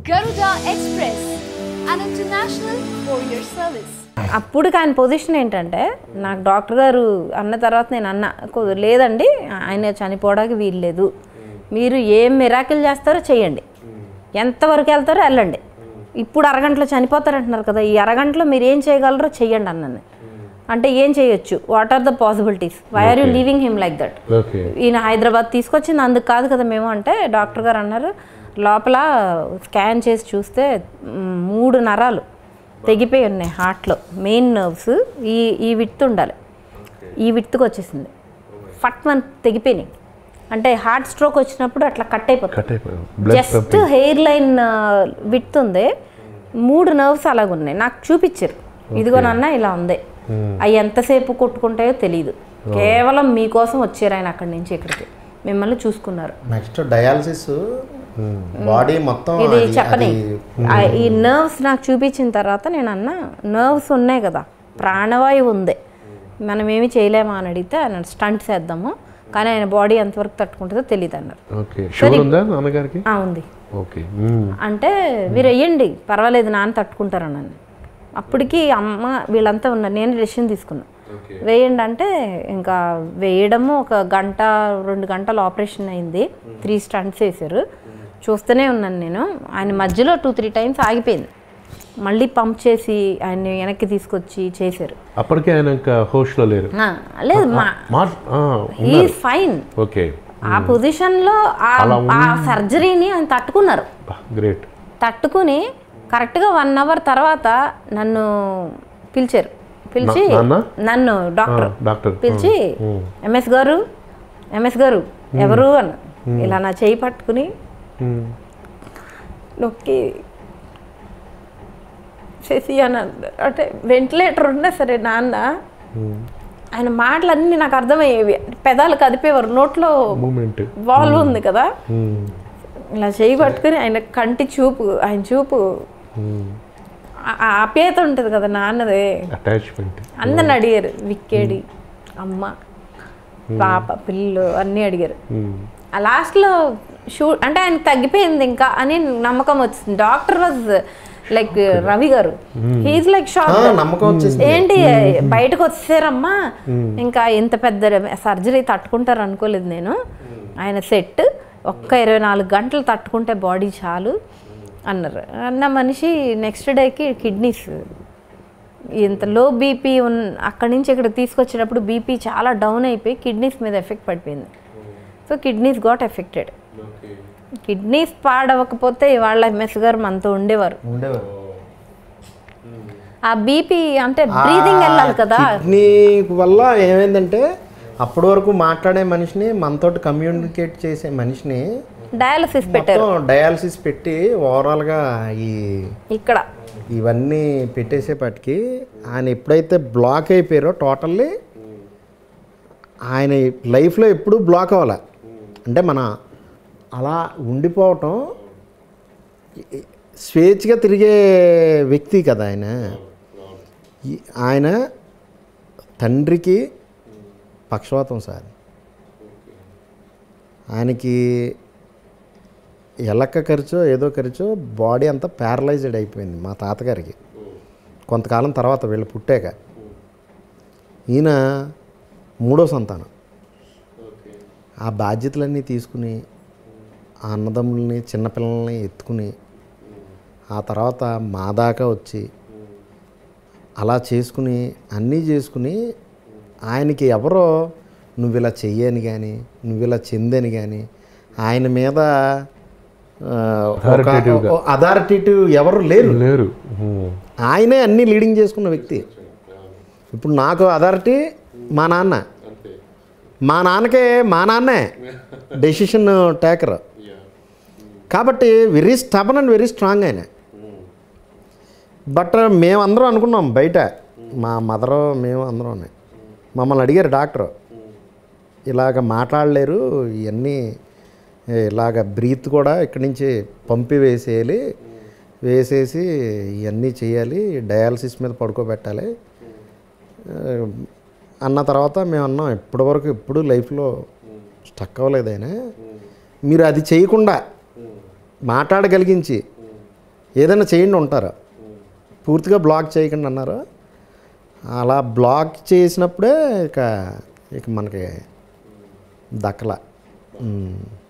Garuda Express, an international courier service. అప్పుడు ఆయన position ఏంటంటే నాకు డాక్టర్ గారు అన్న తర్వాత నేను అన్న "కుదర- లేదండి ఆయన చనిపోవడానికి వీల్లేదు మీరు ఏం మిరాకిల్ చేస్తారో చేయండి ఎంతవరకు వెళ్తారో వెళ్ళండి ఇప్పుడు అరగంటలో చనిపోతారంటున్నారు కదా ఈ అరగంటలో మీరు ఏం చేయగలరో చెయ్యండి అన్నాను అంటే ఏం చేయొచ్చు what are the possibilities why are you leaving him like that okay ఈయన హైదరాబాద్ తీసుకొచ్చింది అందుకు కాదు కదా మేము అంటే డాక్టర్ గారు అన్నారు లోపల స్కాన్ చేసి చూస్తే మ్, మూడు నరాలు తెగిపోయి ఉన్నాయి హార్ట్లో మెయిన్ నర్వ్స్ ఈ ఈ విడ్త్ ఉండాలి ఈ విడ్త్కి వచ్చేసింది ఫట్ మన తెగిపోయినాయి అంటే హార్ట్ స్ట్రోక్ వచ్చినప్పుడు అట్లా కట్ అయిపోతుంది కట్ అయిపోయాం blood just hair line width ఉంది మూడు నర్వ్స్ అలాగ ఉన్నాయి నాకు చూపించారు ఇదిగోనన్నా ఇలా ఉంది అవి ఎంతసేపు కొట్టుకుంటాయో తెలియదు కేవలం మీకోసం వచ్చారు ఆయన అక్కడి నుంచి ఇక్కడికి మిమ్మల్ని చూసుకున్నారు నెక్స్ట్ డయాలసిస్ బాడీ మొత్తం ఇది అది- చెప్పని అది ఆ, ఈ నర్వ్స్ నాకు చూపించిన తర్వాత నేను అన్నా నర్వ్స్ ఉన్నాయి కదా ప్రాణవాయువు ఉంది మనం ఏమి చేయలేమా అని అడిగితే ఆయన స్టంట్ చేద్దాము కానీ ఆయన బాడీ ఎంతవరకు తట్టుకుంటుందో తెలియదు అన్నారు ఓకే షుగర్ ఉందా నాన్నగారికి "ఆ, ఉంది ఓకే మ్మ్. అంటే మీరు వెయ్యండి పర్వాలేదు నాన్న తట్టుకుంటారన్నాను అప్పటికి అమ్మ వీళ్ళంతా ఉన్నారు నేను డెసిషన్ తీసుకున్నా వేయండి అంటే ఇంకా వేయడము ఒక గంట రెండు గంటలు ఆపరేషన్ అయింది త్రీ స్టంట్స్ వేశారు చూస్తూనే ఉన్నాను నేను ఆయన మధ్యలో టూ త్రీ టైమ్స్ ఆగిపోయింది మళ్ళీ పంప్ చేసి ఆయన్ని వెనక్కి తీసుకొచ్చి చేశారు అప్పటికే ఆయన ఇంకా హోష్లో లేరు ఆ, లేదు మా మార్ ఈ ఫైన్ ఓకే ఆ పొజిషన్లో ఆ సర్జరీని ఆయన తట్టుకున్నారు గ్రేట్ తట్టుకుని కరెక్ట్గా వన్ అవర్ తర్వాత నన్ను పిలిచారు పిలిచి నా- నాన్న? నన్ను డాక్టర్ డాక్టర్ పిలిచి ఎంఎస్ గారు ఎంఎస్ గారు ఎవరు అన్న ఇలా నా చేయి పట్టుకుని నొక్కి చేసి అని అన్నారు. అంటే వెంటిలేటర్ ఉన్నా సరే నాన్న ఆయన మాటలన్నీ నాకు అర్థమయ్యేవి పెదాలు కదిపేవారు నోట్లో మూమెంట్ వాల్వ్ ఉంది కదా ఇలా చేయి పట్టుకుని ఆయన కంటి చూపు ఆయన చూపు ఆ- ఆ ఆప్యాయత ఉంటుంది కదా నాన్నదే అటాచ్మెంట్ అందరిని అడిగారు విక్కేడి అమ్మ పాప పిల్లలు అన్నీ అడిగారు ఆ లాస్ట్లో షూ అంటే ఆయన తగ్గిపోయింది ఇంకా అని నమ్మకం వచ్చింది డాక్టర్ వాజ్ లైక్ రవి గారు హీఈస్ లైక్ షాక్ ఆ, నమ్మకం వచ్చేసింది. ఏంటి బయటకు వచ్చేసారమ్మా ఇంకా ఇంత పెద్ద సర్జరీ తట్టుకుంటారు అనుకోలేదు నేను ఆయన సెట్ ఒక్క ఇరవై నాలుగు గంటలు తట్టుకుంటే బాడీ చాలు అన్నారు అన్న మనిషి నెక్స్ట్ డేకి కిడ్నీస్ ఇంత లో బీపీ ఉన్ అక్కడి నుంచి ఇక్కడ తీసుకొచ్చేటప్పుడు బీపీ చాలా డౌన్ అయిపోయి కిడ్నీస్ మీద ఎఫెక్ట్ పడిపోయింది so kidneys got affected kidneys పాడవకపోతే ఇవాళ ఎంఎస్ గారు మనతో ఉండేవారు ఉండేవారు ఆ బీపీ అంటే బ్రీదింగ్ వెళ్ళాలి కదా కిడ్నీ వల్ల ఏమైందంటే అప్పటి వరకు మాట్లాడే మనిషిని మనతోటి కమ్యూనికేట్ చేసే మనిషిని డయాలసిస్ పెట్టారు మొత్తం డయాలసిస్ పెట్టి ఓవరాల్గా ఈ ఇక్కడ ఇవన్నీ పెట్టేసేపటికి ఆయన ఎప్పుడైతే బ్లాక్ అయిపోయారో టోటల్లీ ఆయన లైఫ్లో ఎప్పుడూ బ్లాక్ అవ్వాల అంటే మన అలా ఉండిపోవటం ఈ- స్వేచ్ఛగా తిరిగే వ్యక్తి కదా ఆయన ఈ- ఆయన తండ్రికి పక్షవాతం సార్ ఆయనకి ఎలక్క ఖర్చో ఏదో ఖర్చో బాడీ అంతా ప్యారలైజ్డ్ అయిపోయింది మా తాతగారికి కొంతకాలం తర్వాత వీళ్ళు పుట్టాక ఈయన మూడో సంతానం ఆ బాధ్యతలన్నీ తీసుకుని ఆ అన్నదమ్ముల్ని చిన్నపిల్లల్ని ఎత్తుకుని ఆ తర్వాత మా దాకా వచ్చి అలా చేసుకుని అన్నీ చేసుకుని ఆయనకి ఎవరో నువ్వు ఇలా చెయ్యని కానీ నువ్వు ఇలా చెందని కానీ ఆయన మీద Authoritative గా. అథారిటేటివ్ ఎవరు లేరు లేరు మ్మ్. ఆయనే అన్నీ లీడింగ్ చేసుకున్న వ్యక్తి ఇప్పుడు నాకు అథారిటీ మా నాన్న మా నాన్నకే మా నాన్నే డెసిషన్ టేకర్ కాబట్టి very stubborn and very strong ఆయన బట్ మేమందరం అనుకున్నాం బయట మా మదరు మేము అందరం ఉన్నాయి. మమ్మల్ని అడిగారు డాక్టర్ ఇలాగ మాట్లాడలేరు ఇవన్నీ ఇలాగ బ్రీత్ కూడా ఇక్కడి నుంచి పంపి వేసేయాలి వేసేసి ఇవన్నీ చేయాలి డయాలసిస్ మీద పడుకోబెట్టాలి ఆ, అన్న తర్వాత మేము అన్నాం ఇప్పటివరకు ఎప్పుడు లైఫ్లో స్టక్ అవ్వలేదు ఆయన మీరు అది చేయకుండా మాట్లాడగలిగించి ఏదైనా చేయండి ఉంటారు పూర్తిగా బ్లాక్ చేయకండి అన్నారు అలా బ్లాక్ చేసినప్పుడే ఇక ఇక మనకి దక్కల ఉమ్.